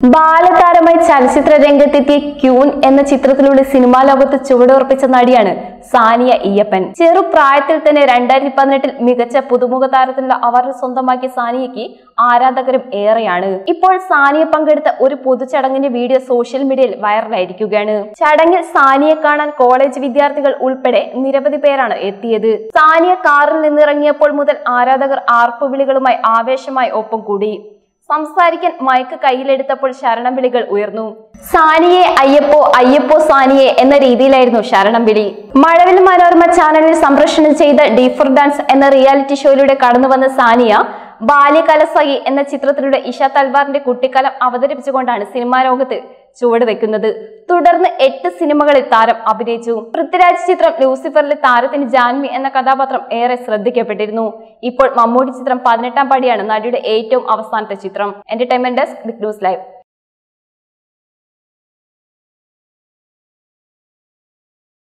ബാലതാരമായി ചലച്ചിത്ര രംഗത്തെത്തിയ ക്യൂൻ എന്ന ചിത്രത്തിലൂടെ സിനിമാ ലോകത്ത് ചുവടുറപ്പിച്ച നടിയാണ് സാനിയ ഇയ്യപ്പൻ ചെറുപ്രായത്തിൽ തന്നെ രണ്ടായിരത്തി പതിനെട്ടിൽ മികച്ച പുതുമുഖ താരത്തിനുള്ള അവാർഡ് സ്വന്തമാക്കിയ സാനിയയ്ക്ക് ആരാധകരും ഏറെയാണ് ഇപ്പോൾ സാനിയ പങ്കെടുത്ത ഒരു പൊതുചടങ്ങിന്റെ വീഡിയോ സോഷ്യൽ മീഡിയയിൽ വൈറലായിരിക്കുകയാണ് ചടങ്ങിൽ സാനിയെ കാണാൻ കോളേജ് വിദ്യാർത്ഥികൾ ഉൾപ്പെടെ നിരവധി പേരാണ് എത്തിയത് സാനിയ കാറിൽ നിന്നിറങ്ങിയപ്പോൾ മുതൽ ആരാധകർ ആർപ്പുവിളികളുമായി ആവേശമായി ഒപ്പം കൂടി സംസാരിക്കാൻ മയക്ക് കയ്യിലെടുത്തപ്പോൾ ശരണം വിളികൾ ഉയർന്നു സാനിയെ അയ്യപ്പോ അയ്യപ്പോ സാനിയെ എന്ന രീതിയിലായിരുന്നു ശരണം വിളി മഴവിൽ മനോരമ ചാനലിൽ സംപ്രേഷണം ചെയ്ത ഡീഫർ ഡാൻസ് എന്ന റിയാലിറ്റി ഷോയിലൂടെ കടന്നു വന്ന സാനിയ ബാല്യകലസഖി എന്ന ചിത്രത്തിലൂടെ ഇഷ തൽവാറിന്റെ കുട്ടിക്കാലം അവതരിപ്പിച്ചുകൊണ്ടാണ് സിനിമാ ലോകത്ത് ചുവട് വെക്കുന്നത് തുടർന്ന് എട്ട് സിനിമകളിൽ താരം അഭിനയിച്ചു പൃഥ്വിരാജ് ചിത്രം ലൂസിഫറിലെ താരത്തിന് ജാൻവി എന്ന കഥാപാത്രം ഏറെ ശ്രദ്ധിക്കപ്പെട്ടിരുന്നു ഇപ്പോൾ മമ്മൂട്ടി ചിത്രം പതിനെട്ടാം പടിയാണ് നടിയുടെ ഏറ്റവും അവസാനത്തെ ചിത്രം entertainment desk big news live